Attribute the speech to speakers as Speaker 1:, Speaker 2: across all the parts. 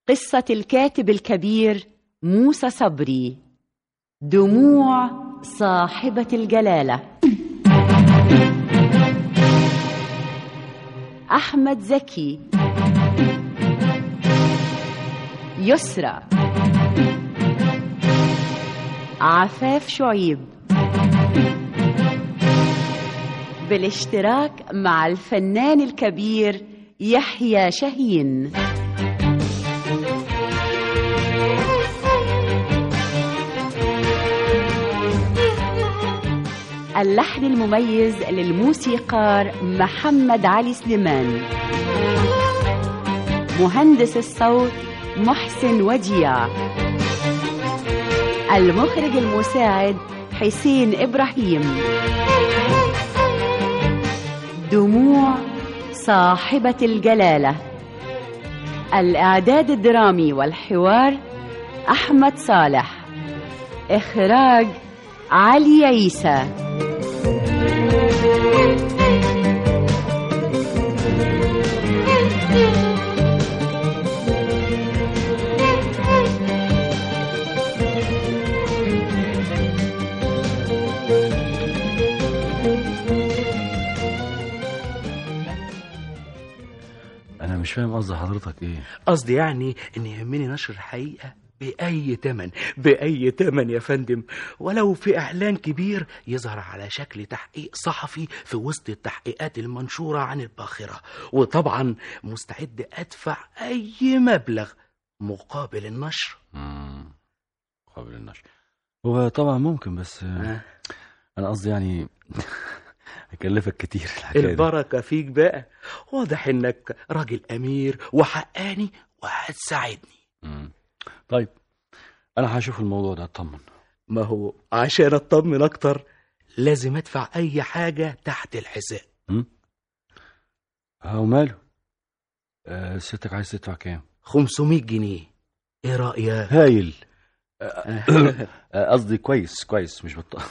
Speaker 1: قصة الكاتب الكبير موسى صبري دموع صاحبة الجلالة أحمد زكي يسرى عفاف شعيب بالاشتراك مع الفنان الكبير يحيى شاهين اللحن المميز للموسيقار محمد علي سليمان مهندس الصوت محسن وديع المخرج المساعد حسين إبراهيم دموع صاحبة الجلالة الإعداد الدرامي والحوار أحمد صالح إخراج علي عيسى
Speaker 2: انا مش فاهم قصد حضرتك ايه
Speaker 3: قصدي يعني ان يهمني نشر الحقيقه باي تمن باي تمن يا فندم ولو في اعلان كبير يظهر على شكل تحقيق صحفي في وسط التحقيقات المنشوره عن الباخره وطبعا مستعد ادفع اي مبلغ مقابل النشر
Speaker 2: امم قابل النشر هو طبعا ممكن بس
Speaker 3: آه.
Speaker 2: انا قصدي يعني هكلفك كتير الحكايه دي.
Speaker 3: البركه فيك بقى واضح انك راجل امير وحقاني وهتساعدني
Speaker 2: مم. طيب انا هشوف الموضوع ده اطمن
Speaker 3: ما هو عشان اطمن اكتر لازم ادفع اي حاجه تحت الحساب
Speaker 2: ها وماله آه ستك عايز تدفع كام
Speaker 3: 500 جنيه ايه رايك
Speaker 2: هايل آه، قصدي كويس كويس مش بطال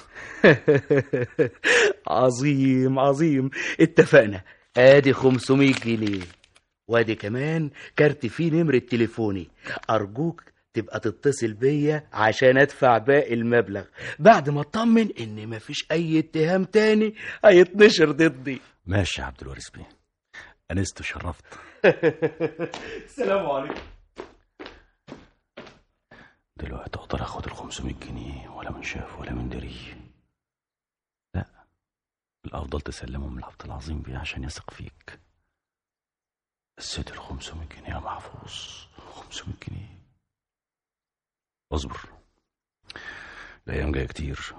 Speaker 3: عظيم عظيم اتفقنا ادي 500 جنيه وادي كمان كارت فيه نمرة تليفوني ارجوك تبقى تتصل بيا عشان ادفع باقي المبلغ بعد ما اطمن ان مفيش اي اتهام تاني هيتنشر ضدي
Speaker 2: ماشي يا عبد الوارث بيه انست وشرفت
Speaker 3: السلام عليكم
Speaker 2: دلوقتي اقدر اخد ال 500 جنيه ولا من شاف ولا من دري لا الافضل تسلمهم لعبد العظيم بيه عشان يثق فيك الست ال 500 جنيه يا محفوظ 500 جنيه اصبر الايام جايه كتير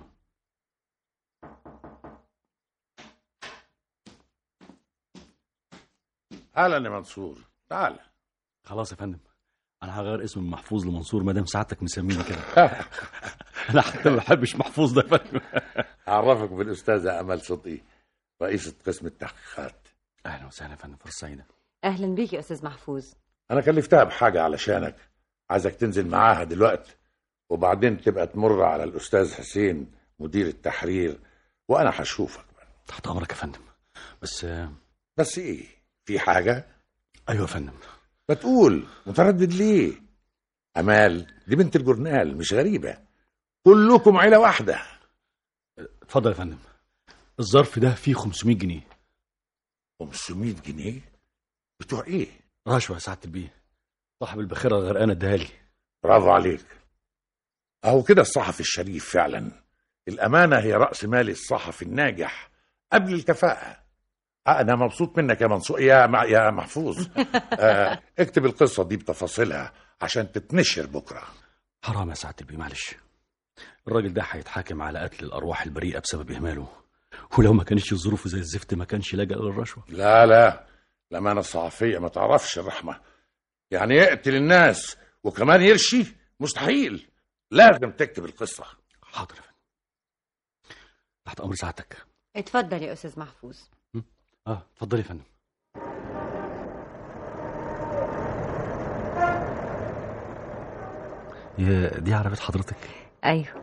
Speaker 4: اهلا يا منصور تعال
Speaker 2: خلاص يا فندم انا هغير اسم من محفوظ لمنصور ما دام سعادتك مسميني كده انا حتى ما بحبش محفوظ ده يا فندم
Speaker 4: اعرفك بالاستاذه امل صدقي رئيسه قسم التحقيقات
Speaker 2: اهلا وسهلا يا فندم فرصه سعيده
Speaker 5: اهلا بيك يا استاذ محفوظ
Speaker 4: انا كلفتها بحاجه علشانك عايزك تنزل معاها دلوقتي وبعدين تبقى تمر على الاستاذ حسين مدير التحرير وانا هشوفك
Speaker 2: تحت امرك يا فندم بس آه،
Speaker 4: بس ايه في حاجه
Speaker 2: ايوه يا فندم
Speaker 4: ما تقول متردد ليه امال دي بنت الجورنال مش غريبه كلكم عيله واحده
Speaker 2: اتفضل يا فندم الظرف ده فيه 500 جنيه
Speaker 4: 500 جنيه بتوع ايه
Speaker 2: رشوه يا سعاده البيه صاحب البخيره الغرقانه اداها لي
Speaker 4: برافو عليك اهو كده الصحفي الشريف فعلا الامانه هي راس مال الصحفي الناجح قبل الكفاءه آه، انا مبسوط منك يا منصور يا مع... يا محفوظ آه، اكتب القصه دي بتفاصيلها عشان تتنشر بكره
Speaker 2: حرام يا سعاده البيه معلش الراجل ده هيتحاكم على قتل الارواح البريئه بسبب اهماله ولو ما كانش ظروفه زي الزفت ما كانش لجأ للرشوه
Speaker 4: لا لا الامانه الصحفيه ما تعرفش الرحمه يعني يقتل الناس وكمان يرشي مستحيل لازم تكتب القصه
Speaker 2: حاضر يا فندم تحت امر سعادتك
Speaker 5: اتفضل يا استاذ محفوظ
Speaker 2: اه اتفضلي يا فندم يا دي عربية حضرتك
Speaker 5: ايوه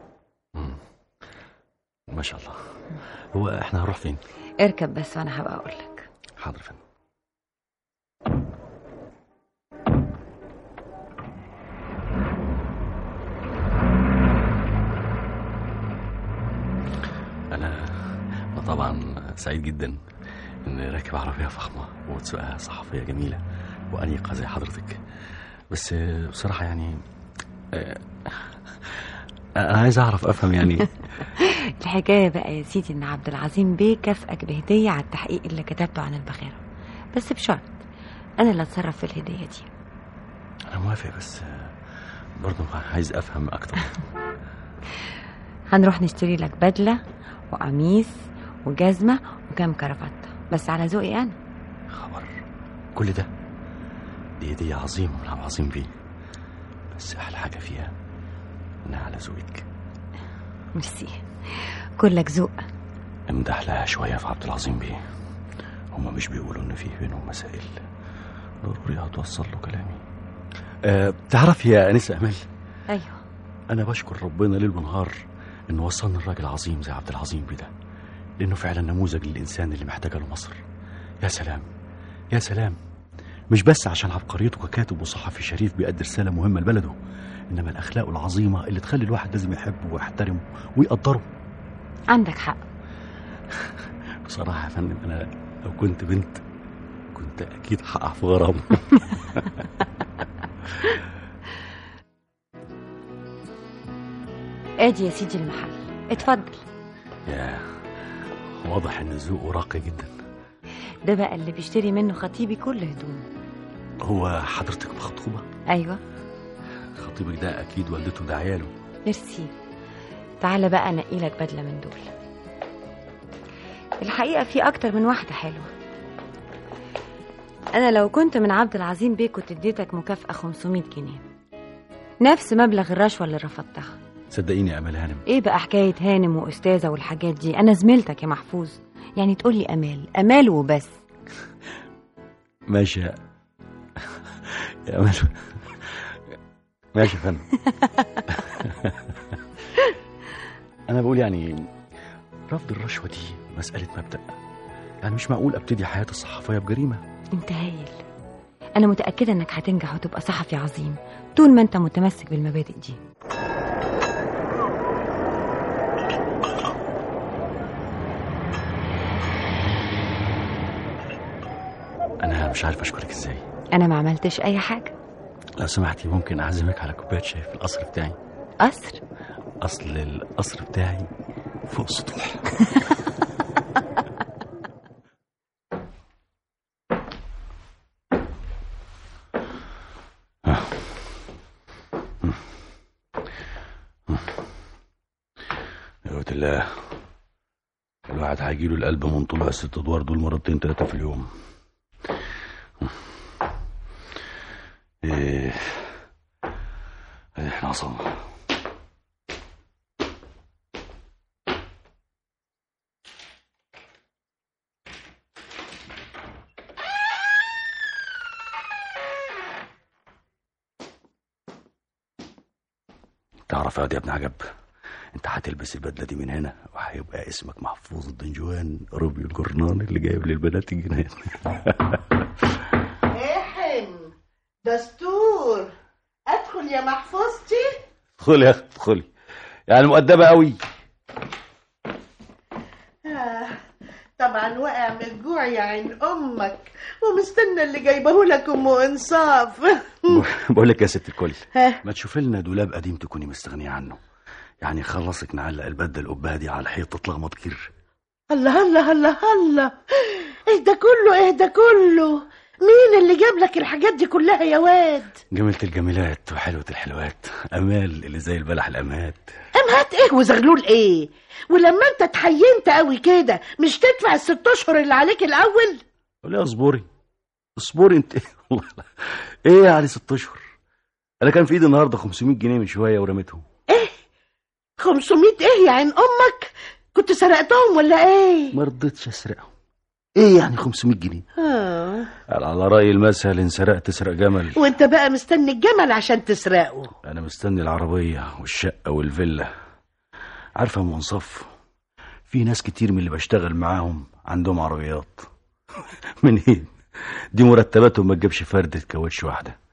Speaker 2: ما شاء الله هو احنا هنروح فين
Speaker 5: اركب بس وانا هبقى اقول لك
Speaker 2: حاضر يا فندم سعيد جدا اني راكب عربيه فخمه وتسوقها صحفيه جميله وانيقه زي حضرتك بس آه، بصراحه يعني آه، انا عايز اعرف افهم يعني
Speaker 5: الحكاية بقى يا سيدي إن عبد العظيم بيه كافئك بهدية على التحقيق اللي كتبته عن البخيرة بس بشرط أنا اللي أتصرف في الهدية دي
Speaker 2: انا موافق بس آه، برضه عايز افهم اكتر
Speaker 5: هنروح نشتري لك بدلة وقميص وجزمة وكام كرافتة بس على ذوقي أنا
Speaker 2: خبر كل ده دي هديه عظيمه من عبد العظيم بيه بس احلى حاجه فيها انها على ذوقك
Speaker 5: ميرسي كلك ذوق
Speaker 2: امدح لها شويه في عبد العظيم بيه هما مش بيقولوا ان في بينهم مسائل ضروري هتوصل له كلامي أه تعرف يا انسه امال
Speaker 5: أيوه
Speaker 2: انا بشكر ربنا ليل ونهار انه وصلني الراجل عظيم زي عبد العظيم بيه ده لانه فعلا نموذج للانسان اللي محتاجه له مصر يا سلام يا سلام مش بس عشان عبقريته ككاتب وصحفي شريف بيأدي رساله مهمه لبلده انما الاخلاق العظيمه اللي تخلي الواحد لازم يحبه ويحترمه ويقدره
Speaker 5: عندك حق
Speaker 2: بصراحه يا فندم انا لو كنت بنت كنت اكيد هقع في غرام
Speaker 5: ادي يا سيدي المحل اتفضل
Speaker 2: يا واضح ان ذوقه راقي جدا
Speaker 5: ده بقى اللي بيشتري منه خطيبي كل هدومه
Speaker 2: هو حضرتك مخطوبه
Speaker 5: ايوه
Speaker 2: خطيبك ده اكيد والدته ده عياله
Speaker 5: ميرسي تعالى بقى انقي لك بدله من دول الحقيقه في اكتر من واحده حلوه انا لو كنت من عبد العظيم بيه كنت اديتك مكافاه 500 جنيه نفس مبلغ الرشوه اللي رفضتها
Speaker 2: صدقيني يا امال هانم
Speaker 5: ايه بقى حكايه هانم واستاذه والحاجات دي انا زميلتك يا محفوظ يعني تقول لي امال امال وبس
Speaker 2: ماشي يا يا امال ماشي يا فندم انا بقول يعني رفض الرشوه دي مساله مبدا يعني مش معقول ابتدي حياتي الصحفيه بجريمه
Speaker 5: انت هايل انا متاكده انك هتنجح وتبقى صحفي عظيم طول ما انت متمسك بالمبادئ دي
Speaker 2: انا مش عارف اشكرك ازاي
Speaker 5: انا ما عملتش اي حاجه
Speaker 2: لو سمحتي ممكن اعزمك على كوبايه شاي في القصر بتاعي
Speaker 5: قصر
Speaker 2: اصل القصر بتاعي فوق السطوح يا ولد الله الواحد هيجيله القلب من طلوع الست ادوار دول مرتين تلاتة في اليوم ايه ادي احنا وصلنا تعرف يا واد يا ابن عجب انت هتلبس البدله دي من هنا وهيبقى اسمك محفوظ الدنجوان روبيو الجرنان اللي جايب للبنات الجنان
Speaker 6: احن دستور ادخل يا محفوظتي
Speaker 2: ادخلي يا اخي ادخلي يعني مؤدبه قوي
Speaker 6: آه طبعا واقع من الجوع يا عين امك ومستنى اللي جايبه لك ام انصاف
Speaker 2: بقول لك يا ست الكل
Speaker 6: ها
Speaker 2: ما تشوفي لنا دولاب قديم تكوني مستغنيه عنه يعني خلصك نعلق البدله القبه دي على الحيط تتلخبط كتير
Speaker 6: الله الله الله الله ايه ده كله ايه ده كله مين اللي جاب لك الحاجات دي كلها يا واد
Speaker 2: جميلة الجميلات وحلوة الحلوات أمال اللي زي البلح الأمهات
Speaker 6: امهات ايه وزغلول ايه ولما انت اتحينت قوي كده مش تدفع الست اشهر اللي عليك الاول
Speaker 2: قول لي اصبري اصبري انت والله لا. ايه يعني ست اشهر انا كان في ايدي النهارده 500 جنيه من شويه ورميتهم
Speaker 6: 500 ايه يا عين امك كنت سرقتهم ولا ايه
Speaker 2: ما رضيتش اسرقهم ايه يعني 500 جنيه
Speaker 6: آه.
Speaker 2: قال على راي المثل ان سرقت تسرق جمل
Speaker 6: وانت بقى مستني الجمل عشان تسرقه
Speaker 2: انا مستني العربيه والشقه والفيلا عارفه يا ام انصاف في ناس كتير من اللي بشتغل معاهم عندهم عربيات منين دي مرتباتهم ما تجيبش فردة كاوتش واحده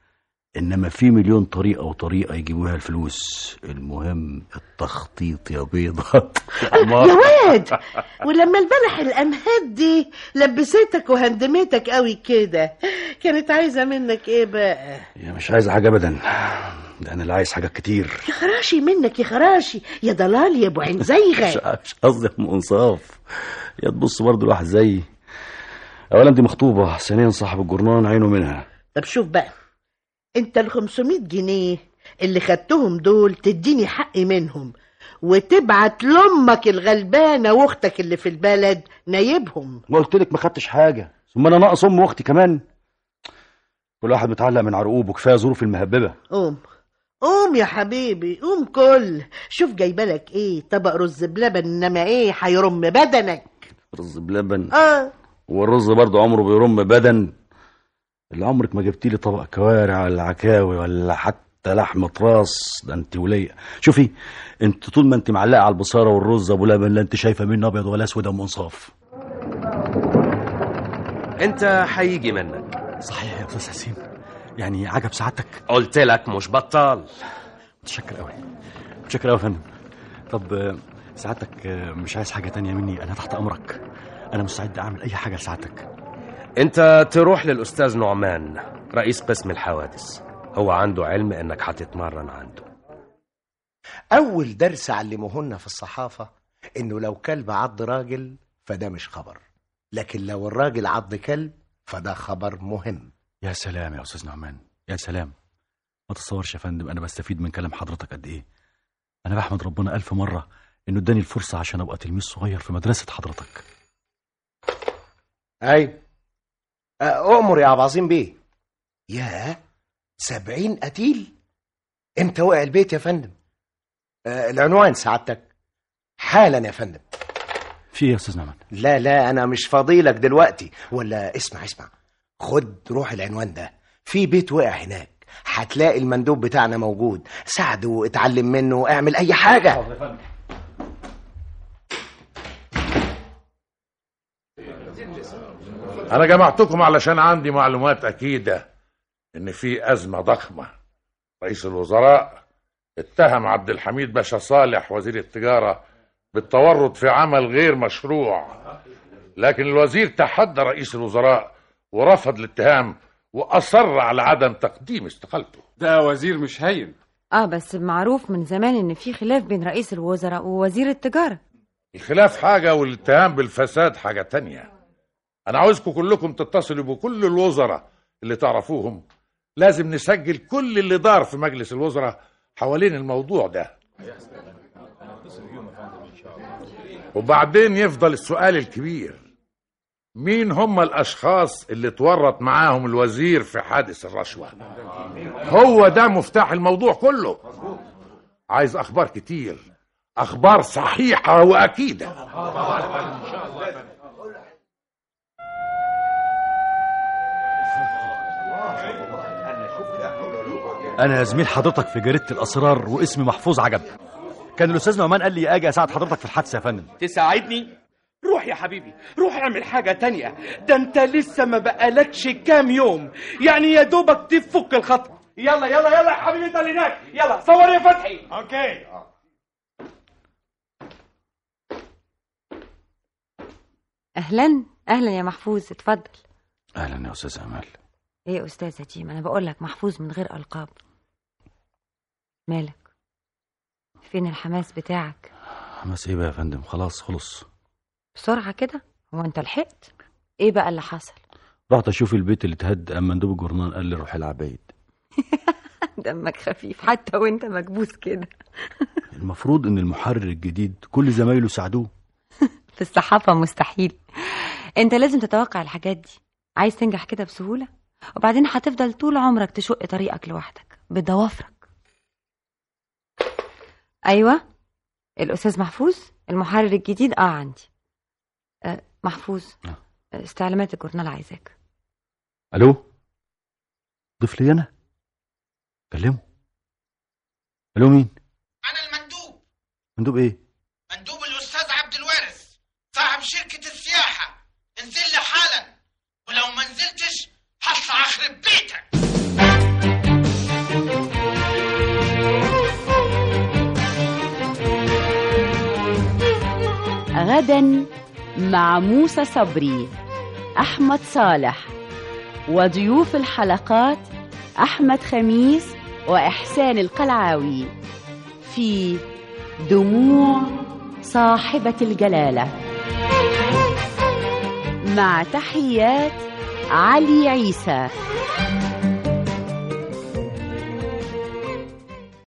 Speaker 2: انما في مليون طريقه وطريقه يجيبوها الفلوس المهم التخطيط يا بيضة
Speaker 6: يا واد ولما البلح الانهات دي لبستك وهندمتك قوي كده كانت عايزه منك ايه بقى
Speaker 2: يا مش عايز حاجه ابدا ده انا اللي عايز حاجات كتير
Speaker 6: يا خراشي منك يا خراشي يا ضلال يا ابو عين
Speaker 2: مش
Speaker 6: زيغه
Speaker 2: مش قصدي يا ام انصاف يا تبص برضه الواحد زيي اولا دي مخطوبه ثانيا صاحب الجرنان عينه منها
Speaker 6: طب شوف بقى انت ال 500 جنيه اللي خدتهم دول تديني حقي منهم وتبعت لامك الغلبانه واختك اللي في البلد نايبهم
Speaker 2: ما قلت لك ما خدتش حاجه ثم انا ناقص ام واختي كمان كل واحد متعلق من عرقوبه كفايه ظروف المهببه
Speaker 6: قوم قوم يا حبيبي قوم كل شوف جايبلك ايه طبق رز بلبن انما ايه هيرم بدنك
Speaker 2: رز بلبن
Speaker 6: اه
Speaker 2: والرز برضه عمره بيرم بدن اللي عمرك ما جبتي لي طبق كوارع ولا عكاوي ولا حتى لحمة راس ده انت ولية شوفي انت طول ما انت معلقه على البصاره والرز ابو لبن لا انت شايفه منه ابيض ولا اسود ام انصاف
Speaker 7: انت هيجي منك
Speaker 2: صحيح يا استاذ حسين يعني عجب سعادتك
Speaker 7: قلت لك مش بطال
Speaker 2: متشكر قوي متشكر قوي يا فندم طب آه، سعادتك آه، مش عايز حاجه تانية مني انا تحت امرك انا مستعد اعمل اي حاجه لسعادتك
Speaker 7: انت تروح للاستاذ نعمان رئيس قسم الحوادث هو عنده علم انك هتتمرن عنده
Speaker 8: أول درس علموهن في الصحافة إنه لو كلب عض راجل فده مش خبر لكن لو الراجل عض كلب فده خبر مهم
Speaker 2: يا سلام يا استاذ نعمان يا سلام ما تتصورش يا فندم انا بستفيد من كلام حضرتك قد ايه انا بحمد ربنا الف مره انه اداني الفرصه عشان ابقى تلميذ صغير في مدرسه حضرتك
Speaker 8: أي أؤمر يا أبو عظيم بيه يا سبعين قتيل امتى وقع البيت يا فندم آه، العنوان سعادتك حالا يا فندم
Speaker 2: في ايه يا استاذ نعمان
Speaker 8: لا لا انا مش فاضيلك دلوقتي ولا اسمع اسمع خد روح العنوان ده في بيت وقع هناك هتلاقي المندوب بتاعنا موجود ساعده اتعلم منه اعمل اي حاجة
Speaker 4: أنا جمعتكم علشان عندي معلومات أكيدة إن في أزمة ضخمة رئيس الوزراء اتهم عبد الحميد باشا صالح وزير التجارة بالتورط في عمل غير مشروع لكن الوزير تحدى رئيس الوزراء ورفض الاتهام وأصر على عدم تقديم استقالته
Speaker 9: ده وزير مش هين
Speaker 5: اه بس معروف من زمان ان في خلاف بين رئيس الوزراء ووزير التجارة
Speaker 4: الخلاف حاجة والاتهام بالفساد حاجة تانية أنا عاوزكم كلكم تتصلوا بكل الوزراء اللي تعرفوهم لازم نسجل كل اللي دار في مجلس الوزراء حوالين الموضوع ده وبعدين يفضل السؤال الكبير مين هم الأشخاص اللي تورط معاهم الوزير في حادث الرشوة هو ده مفتاح الموضوع كله عايز أخبار كتير أخبار صحيحة وأكيدة
Speaker 2: انا يا زميل حضرتك في جريده الاسرار واسمي محفوظ عجب كان الاستاذ نعمان قال لي اجي اساعد حضرتك في الحادثه يا فندم
Speaker 10: تساعدني روح يا حبيبي روح اعمل حاجة تانية ده انت لسه ما بقالكش كام يوم يعني يا دوبك تفك الخط يلا يلا يلا يا حبيبي انت اللي هناك يلا صور يا فتحي اوكي
Speaker 5: اهلا اهلا يا محفوظ اتفضل
Speaker 2: اهلا يا استاذ امال
Speaker 5: ايه يا استاذة جيم انا بقول لك محفوظ من غير القاب مالك فين الحماس بتاعك
Speaker 2: حماس ايه بقى يا فندم خلاص خلص
Speaker 5: بسرعة كده هو انت لحقت ايه بقى اللي حصل
Speaker 2: رحت اشوف البيت اللي اتهد اما مندوب الجرنان قال لي روح العب بعيد
Speaker 5: دمك خفيف حتى وانت مكبوس كده
Speaker 2: المفروض ان المحرر الجديد كل زمايله ساعدوه
Speaker 5: في الصحافة مستحيل انت لازم تتوقع الحاجات دي عايز تنجح كده بسهولة وبعدين هتفضل طول عمرك تشق طريقك لوحدك بضوافرك ايوه الاستاذ محفوظ المحرر الجديد اه عندي أه محفوظ
Speaker 2: آه.
Speaker 5: استعلامات الجورنال عايزاك
Speaker 2: الو ضيف لي انا كلمه الو مين
Speaker 11: أنا المندوب
Speaker 2: مندوب ايه
Speaker 11: مندوب الأستاذ عبد الوارث صاحب شركة السياحة انزل لي حالا ولو ما نزلتش هطلع أخرب بيتك
Speaker 1: غدا مع موسى صبري أحمد صالح وضيوف الحلقات أحمد خميس وإحسان القلعاوي في دموع صاحبة الجلالة مع تحيات علي عيسى